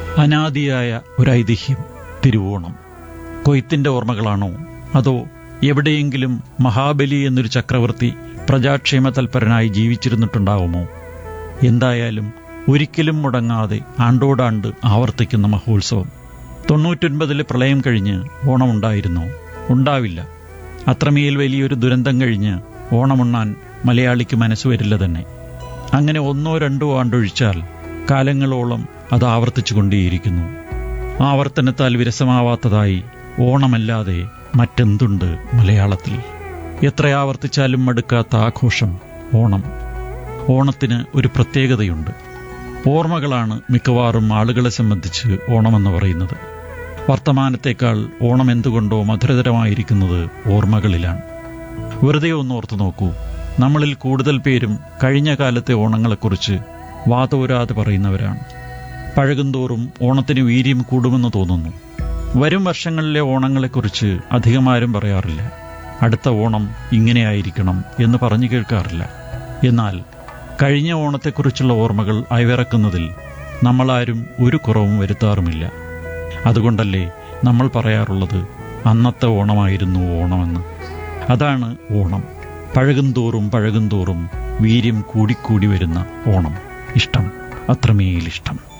അനാദിയായ ഒരു ഐതിഹ്യം തിരുവോണം കൊയ്ത്തിന്റെ ഓർമ്മകളാണോ അതോ എവിടെയെങ്കിലും മഹാബലി എന്നൊരു ചക്രവർത്തി പ്രജാക്ഷേമ തൽപരനായി ജീവിച്ചിരുന്നിട്ടുണ്ടാവുമോ എന്തായാലും ഒരിക്കലും മുടങ്ങാതെ ആണ്ടോടാണ്ട് ആവർത്തിക്കുന്ന മഹോത്സവം തൊണ്ണൂറ്റൊൻപതിലെ പ്രളയം കഴിഞ്ഞ് ഓണമുണ്ടായിരുന്നോ ഉണ്ടാവില്ല അത്രമേൽ വലിയൊരു ദുരന്തം കഴിഞ്ഞ് ഓണമുണ്ണാൻ മലയാളിക്ക് മനസ്സ് വരില്ല തന്നെ അങ്ങനെ ഒന്നോ രണ്ടോ ആണ്ടൊഴിച്ചാൽ കാലങ്ങളോളം അത് ആവർത്തിച്ചു കൊണ്ടേയിരിക്കുന്നു ആവർത്തനത്താൽ വിരസമാവാത്തതായി ഓണമല്ലാതെ മറ്റെന്തുണ്ട് മലയാളത്തിൽ എത്ര ആവർത്തിച്ചാലും മടുക്കാത്ത ആഘോഷം ഓണം ഓണത്തിന് ഒരു പ്രത്യേകതയുണ്ട് ഓർമ്മകളാണ് മിക്കവാറും ആളുകളെ സംബന്ധിച്ച് ഓണമെന്ന് പറയുന്നത് വർത്തമാനത്തേക്കാൾ ഓണം എന്തുകൊണ്ടോ മധുരതരമായിരിക്കുന്നത് ഓർമ്മകളിലാണ് വെറുതെ ഒന്ന് ഓർത്തു നോക്കൂ നമ്മളിൽ കൂടുതൽ പേരും കഴിഞ്ഞ കാലത്തെ ഓണങ്ങളെക്കുറിച്ച് വാതോരാതെ പറയുന്നവരാണ് പഴകുന്തോറും ഓണത്തിന് വീര്യം കൂടുമെന്ന് തോന്നുന്നു വരും വർഷങ്ങളിലെ ഓണങ്ങളെക്കുറിച്ച് അധികമാരും പറയാറില്ല അടുത്ത ഓണം ഇങ്ങനെയായിരിക്കണം എന്ന് പറഞ്ഞു കേൾക്കാറില്ല എന്നാൽ കഴിഞ്ഞ ഓണത്തെക്കുറിച്ചുള്ള ഓർമ്മകൾ അയവിറക്കുന്നതിൽ നമ്മളാരും ഒരു കുറവും വരുത്താറുമില്ല അതുകൊണ്ടല്ലേ നമ്മൾ പറയാറുള്ളത് അന്നത്തെ ഓണമായിരുന്നു ഓണമെന്ന് അതാണ് ഓണം പഴകുന്തോറും പഴകുന്തോറും വീര്യം കൂടിക്കൂടി വരുന്ന ഓണം ഇഷ്ടം അത്രമേലിഷ്ടം